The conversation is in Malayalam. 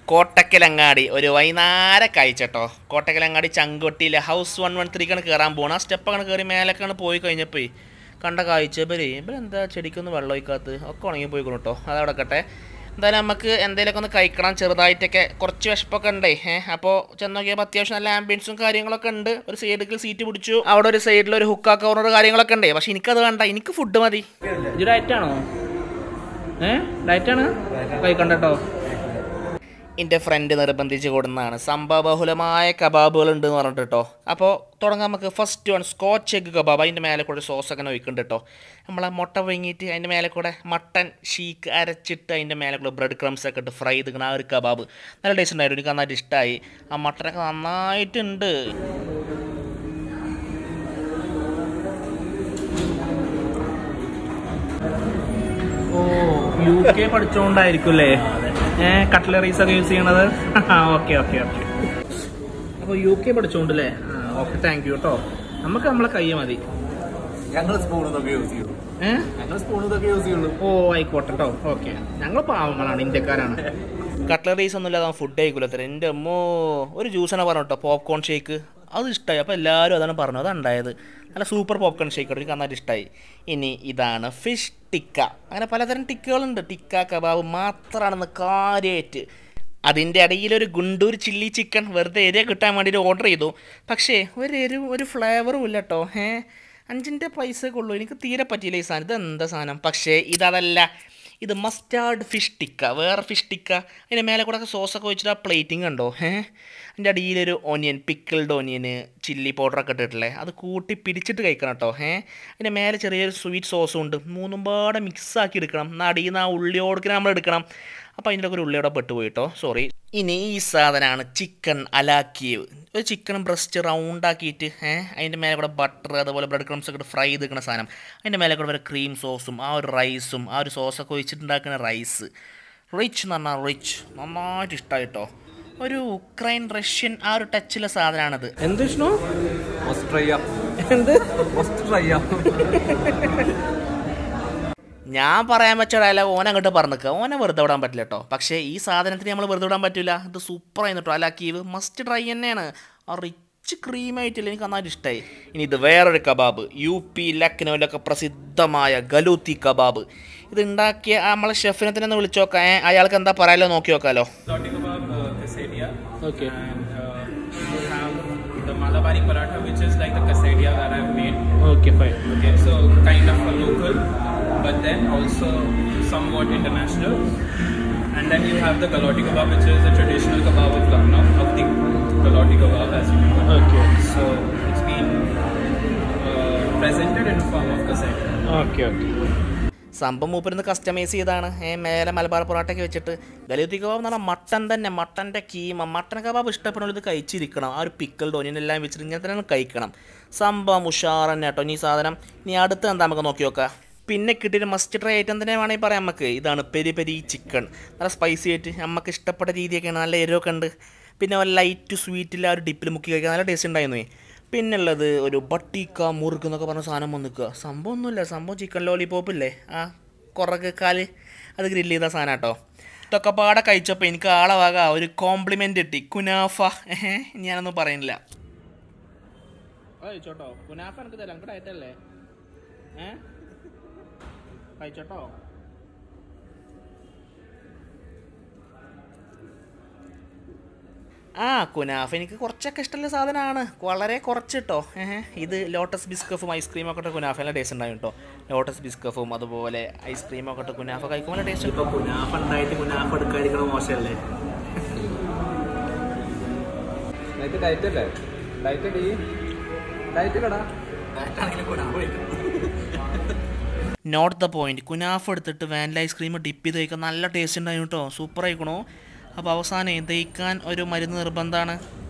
കോട്ടക്കലങ്ങാടി ഒരു വൈകുന്നേര കഴിച്ചട്ടോ കോട്ടക്കലങ്ങാടി ചങ്കൊട്ടിയിലെ ഹൗസ് വൺ വൺ ത്രീക്കാണ് കയറാൻ പോകണം ആ സ്റ്റെപ്പൊക്കെ കയറി മേലേക്കാണ് പോയി കഴിഞ്ഞപ്പോൾ കണ്ട കാഴ്ച ഇവര് ഇവരെന്താ ചെടിക്കൊന്നും വെള്ളം ഒഴിക്കാത്ത ഒക്കെ ഉണങ്ങി പോയിക്കണം കേട്ടോ അതവിടെ കട്ടെ എന്തായാലും നമുക്ക് എന്തെങ്കിലുമൊക്കെ ഒന്ന് കഴിക്കണം ചെറുതായിട്ടൊക്കെ കുറച്ച് വിശപ്പൊക്കെ ഉണ്ടേ ഏഹ് അപ്പോൾ ചെന്ന് നോക്കിയപ്പോൾ അത്യാവശ്യം നല്ല ആംബിയൻസും കാര്യങ്ങളൊക്കെ ഉണ്ട് ഒരു സൈഡിൽ സീറ്റ് പിടിച്ചു അവിടെ ഒരു സൈഡിൽ ഒരു ഹുക്കാ കോർണർ കാര്യങ്ങളൊക്കെ ഉണ്ട് പക്ഷെ എനിക്കത് വേണ്ട എനിക്ക് ഫുഡ് മതി ഇത് ഡയറ്റാണോ ഏഹ് ഡയറ്റാണ് കഴിക്കണ്ടോ എൻ്റെ ഫ്രണ്ട് നിർബന്ധിച്ച് കൊടുന്നതാണ് സംഭവബഹുലമായ കബാബുകൾ ഉണ്ട് എന്ന് പറഞ്ഞിട്ട് കേട്ടോ അപ്പോൾ തുടങ്ങാം നമുക്ക് first one scotch egg kebab അതിൻ്റെ മേലെ കൂടെ സോസ് ഒക്കെ ഒഴിക്കുന്നുണ്ട് കേട്ടോ നമ്മളെ മുട്ട വിങ്ങിയിട്ട് അതിൻ്റെ മേലെ കൂടെ മട്ടൻ ഷീക്ക് അരച്ചിട്ട് അതിൻ്റെ മേലെ കൂടെ ബ്രെഡ് ക്രംസ് ഒക്കെ ഇട്ട് ഫ്രൈ ചെയ്തിരിക്കുന്ന ആ ഒരു കബാബ് നല്ല ടേസ്റ്റ് ഉണ്ടായിരുന്നു എനിക്ക് നന്നായിട്ട് ഇഷ്ടമായി ആ മട്ടനൊക്കെ നന്നായിട്ടുണ്ട് ഓ യു കെ പഠിച്ചുകൊണ്ടായിരിക്കും അല്ലേ ഏഹ് കട്ട്ലറീസ് ഒക്കെ യൂസ് ചെയ്യണത് ഓക്കെ ഓക്കെ ഓക്കെ അപ്പോൾ യു കെ പഠിച്ചുകൊണ്ടല്ലേ ഓക്കെ താങ്ക് യു കേട്ടോ നമുക്ക് നമ്മളെ കയ്യ മതി ഞങ്ങൾ സ്പൂൺ ഇതൊക്കെ യൂസ് ചെയ്യും ഏഹ് ഞങ്ങൾ സ്പൂൺ ഇതൊക്കെ യൂസ് ചെയ്യുള്ളൂ ഓ ആയിക്കോട്ടെ കേട്ടോ ഓക്കെ ഞങ്ങൾ പാവങ്ങളാണ് ഇന്ത്യക്കാരാണ് കട്ട്ലറീസ് ഒന്നും ഇല്ലാതെ ഫുഡ് കഴിക്കൂല അത്ര എൻ്റെ അമ്മോ ഒരു ജ്യൂസാണ് പറഞ്ഞു കേട്ടോ പോപ്കോൺ ഷേക്ക് അത് ഇഷ്ടമായി അപ്പോൾ എല്ലാവരും അതാണ് പറഞ്ഞത് അതാണ് ഉണ്ടായത് നല്ല സൂപ്പർ പോപ്കോൺ ഷേക്ക് എനിക്ക് നന്നായിട്ട് ഇഷ്ടമായി ഇനി ഇതാണ് ഫിഷ് ടിക്ക അങ്ങനെ പലതരം ടിക്കകളുണ്ട് ടിക്ക കബാബ് മാത്രമാണെന്ന് കാര്യമായിട്ട് അതിൻ്റെ ഇടയിൽ ഒരു ഗുണ്ടൂർ ചില്ലി ചിക്കൻ വെറുതെ എരിയ കിട്ടാൻ വേണ്ടിയിട്ട് ഓർഡർ ചെയ്തു പക്ഷേ ഒരു എരിവ് ഒരു ഫ്ലേവറും ഇല്ല കേട്ടോ ഏ അഞ്ചിൻ്റെ പൈസയൊക്കെ ഉള്ളൂ എനിക്ക് തീരെ പറ്റിയില്ല ഈ സാധനം ഇത് എന്താ സാധനം പക്ഷേ ഇതതല്ല ഇത് മസ്റ്റാർഡ് ഫിഷ് ടിക്ക വേറെ ഫിഷ് ടിക്ക അതിൻ്റെ മേലെ കൂടെ ഒക്കെ സോസൊക്കെ വെച്ചിട്ട് ആ പ്ലേറ്റിംഗ് കണ്ടോ ഏഹ് അതിൻ്റെ അടിയിലൊരു ഓനിയൻ പിക്കിൾഡ് ഓനിയന് ചില്ലി പൗഡറൊക്കെ ഇട്ടിട്ടില്ലേ അത് കൂട്ടി പിടിച്ചിട്ട് കഴിക്കണം കേട്ടോ ഏഹ് അതിൻ്റെ മേലെ ചെറിയൊരു സ്വീറ്റ് സോസും ഉണ്ട് മൂന്നും പാടെ മിക്സ് ആക്കി എടുക്കണം എന്നാൽ അടിയിൽ നിന്ന് ആ ഉള്ളിയോടക്കിനെ നമ്മൾ എടുക്കണം അപ്പോൾ അതിൻ്റെ ഒക്കെ ഒരു ഉള്ളിയോടെ പെട്ടുപോയി കേട്ടോ സോറി ഇനി ഈ സാധനമാണ് ചിക്കൻ അലാക്കീവ് ഒരു ചിക്കൻ ബ്രസ്റ്റ് റൗണ്ട് ആക്കിയിട്ട് ഏഹ് അതിൻ്റെ മേലെ കൂടെ ബട്ടർ അതുപോലെ ബ്രെഡ് ക്രംസ് ഒക്കെ ഫ്രൈ ചെയ്തിരിക്കുന്ന സാധനം അതിൻ്റെ മേലെ കൂടെ വരെ ക്രീം സോസും ആ ഒരു റൈസും ആ ഒരു സോസൊക്കെ ഒഴിച്ചിട്ടുണ്ടാക്കുന്ന റൈസ് റിച്ച് എന്ന് പറഞ്ഞാൽ റിച്ച് നന്നായിട്ട് ഇഷ്ടമായി കേട്ടോ ഒരു ഉക്രൈൻ റഷ്യൻ ആ ഒരു ടച്ചിലെ സാധനമാണത് എന്ത് വിഷ്ണു മസ്റ്റ് ട്രൈ ചെയ്യാം എന്ത് മസ്റ്റ് ട്രൈ ചെയ്യാം ഞാൻ പറയാൻ വെച്ച ഡയലോഗ് ഓനെ അങ്ങോട്ട് പറഞ്ഞിക്കുക ഓനെ വെറുതെ വിടാൻ പറ്റില്ല കേട്ടോ പക്ഷേ ഈ സാധനത്തിന് നമ്മൾ വെറുതെ വിടാൻ പറ്റില്ല ഇത് സൂപ്പറായിരുന്നു കേട്ടോ അലാക്കീവ് മസ്റ്റ് ട്രൈ തന്നെയാണ് ആ റിച്ച് ക്രീമായിട്ടില്ല എനിക്ക് നന്നായിട്ട് ഇഷ്ടമായി ഇനി ഇത് വേറൊരു കബാബ് യു പി ലക്നൗവിലൊക്കെ പ്രസിദ്ധമായ ഗലൂത്തി കബാബ് ഇത് ഉണ്ടാക്കിയ ആ നമ്മളെ ഷെഫിനെ തന്നെ ഒന്ന് വിളിച്ചു നോക്കാം ഏ, അയാൾക്ക് എന്താ പറയാലോ നോക്കി നോക്കാലോ Talking about uh, quesadilla. Okay. And uh, you have the Malabari paratha, which is like the quesadilla that I've made. Okay fine Okay, so kind of a local, but then also somewhat international. And then you have the galati kebab, which is a traditional kebab of Lucknow, of the galati kebab, as you know. Okay So it's been uh, presented in form of quesadilla. Okay okay സംഭവം മൂപ്പരുന്ന് കസ്റ്റമൈസ് ചെയ്താണ് ഏ മേലെ മലബാർ പൊറോട്ടയ്ക്ക് വെച്ചിട്ട് ഗലൂത്തി കബാബ് എന്ന് പറഞ്ഞാൽ മട്ടൻ തന്നെ മട്ടൻ്റെ കീമ മട്ടൻ കബാബ് ഇഷ്ടപ്പെടുന്നത് ഇത് കഴിച്ചിരിക്കണം ആ ഒരു പിക്കിൾഡ് ഒനിയൻ എല്ലാം വെച്ചിട്ട് ഇങ്ങനെ തന്നെ കഴിക്കണം സംഭവം ഉഷാർ തന്നെ കേട്ടോ ഇനി ഈ സാധനം ഇനി അടുത്ത് എന്താ നമുക്ക് നോക്കി നോക്കാം പിന്നെ കിട്ടിയൊരു മസ്റ്റ് ട്രൈ ഐറ്റം തന്നെ വേണമെങ്കിൽ പറയാം നമുക്ക് ഇതാണ് പെരി പെരി ചിക്കൻ നല്ല സ്പൈസി ആയിട്ട് നമുക്ക് ഇഷ്ടപ്പെട്ട രീതിയൊക്കെയാണ് നല്ല എരിവൊക്കെ ഉണ്ട് പിന്നെ ഒരു ലൈറ്റ് സ്വീറ്റിൽ ആ ഒരു ഡിപ്പിൽ മുക്കി കഴിക്കാൻ നല്ല ടേസ്റ്റ് ഉണ്ടായിരുന്നു പിന്നുള്ളത് ഒരു ബട്ടിക്ക മുറുക്ക് എന്നൊക്കെ പറഞ്ഞ സാധനം വന്നിക്കുക സംഭവം ഒന്നുമില്ല സംഭവം ചിക്കൻ ലോലിപോപ്പ് ഇല്ലേ ആ കുറക്ക് കാല് അത് ഗ്രില്ല് ചെയ്ത സാധനം കേട്ടോ ഇതൊക്കെ പാടെ കഴിച്ചപ്പോൾ എനിക്ക് ആളെ വക ഒരു കോംപ്ലിമെൻ്റ് കിട്ടി കുനാഫ ഏഹ് ഞാനൊന്നും പറയുന്നില്ല കഴിച്ചോട്ടോ കുനാഫ എനിക്ക് തരാം എനിക്ക് ഡയറ്റല്ലേ ഏ കഴിച്ചോട്ടോ ആ കുനാഫ എനിക്ക് കുറച്ചൊക്കെ ഇഷ്ടമുള്ള സാധനമാണ് വളരെ കുറച്ച് കേട്ടോ ഏഹ് ഇത് ലോട്ടസ് ബിസ്കഫും ഐസ്ക്രീമും ഒക്കെ ഇട്ട് കുനാഫ നല്ല ടേസ്റ്റ് ഉണ്ടാവും കേട്ടോ ലോട്ടസ് ബിസ്കഫും അതുപോലെ ഐസ്ക്രീമും ഒക്കെ ഇട്ട് കുനാഫ കഴിക്കുമ്പോൾ നല്ല ടേസ്റ്റ് ഇപ്പോൾ കുനാഫ ഉണ്ടായിട്ട് കുനാഫ എടുക്കാതിരിക്കണം മോശമല്ലേ ഡയറ്റ് ഡയറ്റ് അല്ലേ ഡയറ്റ് ഡി ഡയറ്റ് കടാ നോട്ട് ദ പോയിന്റ് കുനാഫ എടുത്തിട്ട് വാനില ഐസ്ക്രീം ഡിപ്പ് ചെയ്ത് കഴിക്കാൻ നല്ല ടേസ്റ്റ് ഉണ്ടായിരുന്നു കേട്ടോ സൂപ്പർ ആയിക്കണോ അപ്പോൾ അവസാനം ദഹിക്കാൻ ഒരു മരുന്ന് നിർബന്ധമാണ്